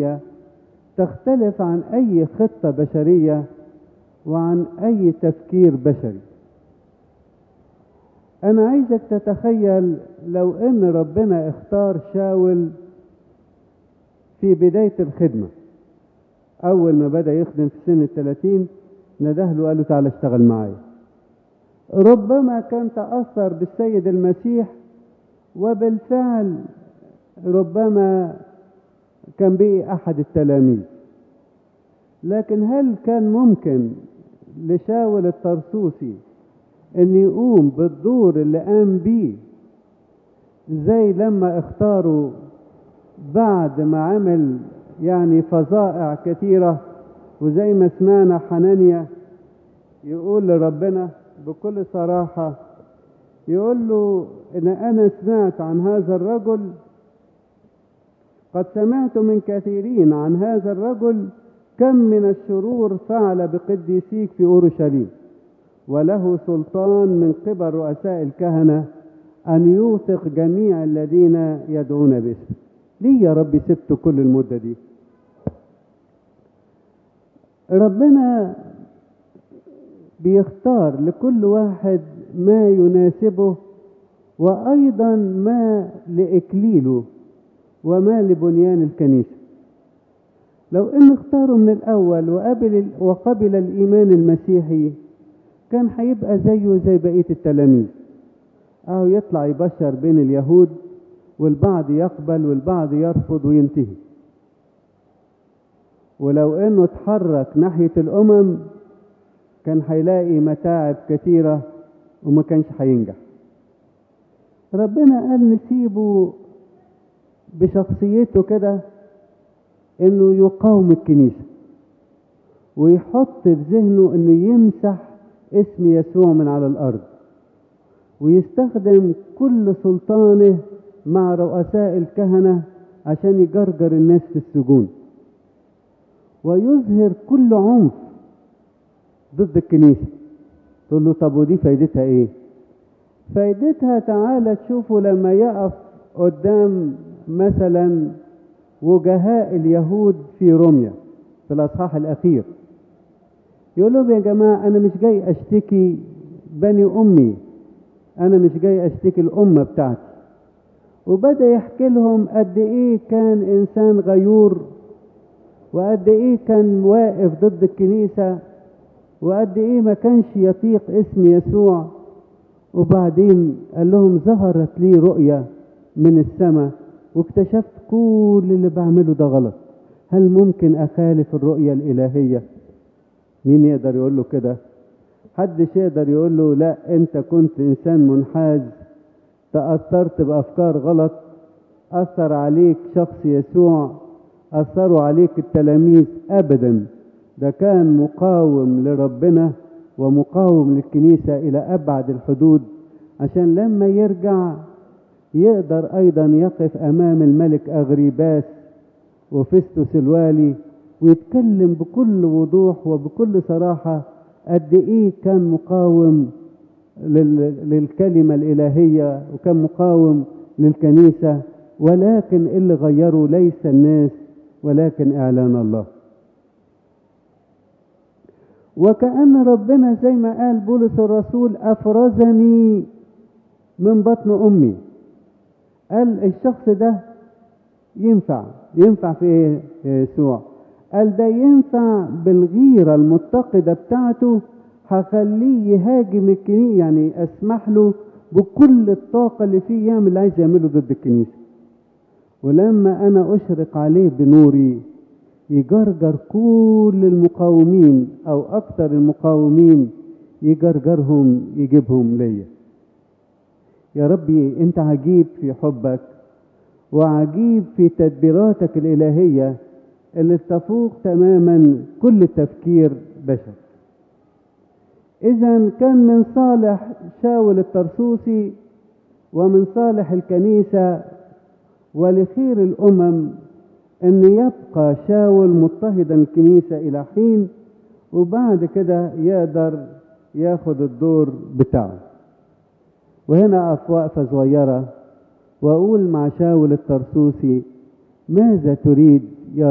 السماوية تختلف عن أي خطة بشرية وعن أي تفكير بشري أنا عايزك تتخيل لو إن ربنا اختار شاول في بداية الخدمة أول ما بدأ يخدم في سن الثلاثين نده له قال له تعالى اشتغل معايا ربما كان تأثر بالسيد المسيح وبالفعل ربما كان بقي أحد التلاميذ لكن هل كان ممكن لشاول الطرسوسي ان يقوم بالدور اللي قام بيه زي لما اختاروا بعد ما عمل يعني فظائع كثيرة وزي ما سمعنا حنانيا يقول لربنا بكل صراحة يقول له ان انا سمعت عن هذا الرجل قد سمعت من كثيرين عن هذا الرجل كم من الشرور فعل بقديسيك في اورشليم وله سلطان من قبل رؤساء الكهنة أن يوثق جميع الذين يدعون باسمه ليه يا رب سبت كل المدة دي ربنا بيختار لكل واحد ما يناسبه وأيضا ما لإكليله وما لبنيان الكنيسة لو إن اختاروا من الأول وقبل, وقبل الإيمان المسيحي كان هيبقى زيه زي بقية التلاميذ أو يطلع يبشر بين اليهود والبعض يقبل والبعض يرفض وينتهي ولو انه اتحرك ناحية الامم كان هيلاقي متاعب كثيرة وما كانش هينجح ربنا قال نسيبه بشخصيته كده انه يقاوم الكنيسة ويحط في ذهنه انه يمسح اسم يسوع من على الارض ويستخدم كل سلطانه مع رؤساء الكهنة عشان يجرجر الناس في السجون ويظهر كل عنف ضد الكنيسة تقول له طب ودي فايدتها ايه فايدتها تعالى تشوفوا لما يقف قدام مثلا وجهاء اليهود في روميا في الاصحاح الاخير يقول لهم يا جماعة أنا مش جاي أشتكي بني أمي أنا مش جاي أشتكي الأمة بتاعتي وبدأ يحكي لهم قد إيه كان إنسان غيور وقد إيه كان واقف ضد الكنيسة وقد إيه ما كانش يطيق اسم يسوع وبعدين قال لهم ظهرت لي رؤية من السماء واكتشفت كل اللي بعمله ده غلط هل ممكن أخالف الرؤية الإلهية مين يقدر يقول له كده حدش يقدر يقول له لا انت كنت انسان منحاز تأثرت بأفكار غلط أثر عليك شخص يسوع أثروا عليك التلاميذ أبدا ده كان مقاوم لربنا ومقاوم للكنيسة إلى أبعد الحدود عشان لما يرجع يقدر أيضا يقف أمام الملك أغريباس وفستوس الوالي ويتكلم بكل وضوح وبكل صراحة قد إيه كان مقاوم للكلمة الإلهية وكان مقاوم للكنيسة ولكن اللي غيره ليس الناس ولكن إعلان الله وكأن ربنا زي ما قال بولس الرسول أفرزني من بطن أمي قال الشخص ده ينفع ينفع في ايه يسوع قال ده ينفع بالغيرة المتقدة بتاعته هخليه يهاجم الكنيسة يعني اسمح له بكل الطاقة اللي فيه يعمل اللي عايز يعمله ضد الكنيسة ولما انا اشرق عليه بنوري يجرجر كل المقاومين او اكثر المقاومين يجرجرهم يجيبهم ليا يا ربي انت عجيب في حبك وعجيب في تدبيراتك الالهيه اللي تفوق تماما كل تفكير بشر اذا كان من صالح شاول الطرسوسي ومن صالح الكنيسه ولخير الامم ان يبقى شاول مضطهدا الكنيسه الى حين وبعد كده يقدر ياخد الدور بتاعه وهنا اقف وقفه صغيره واقول مع شاول الطرسوسي ماذا تريد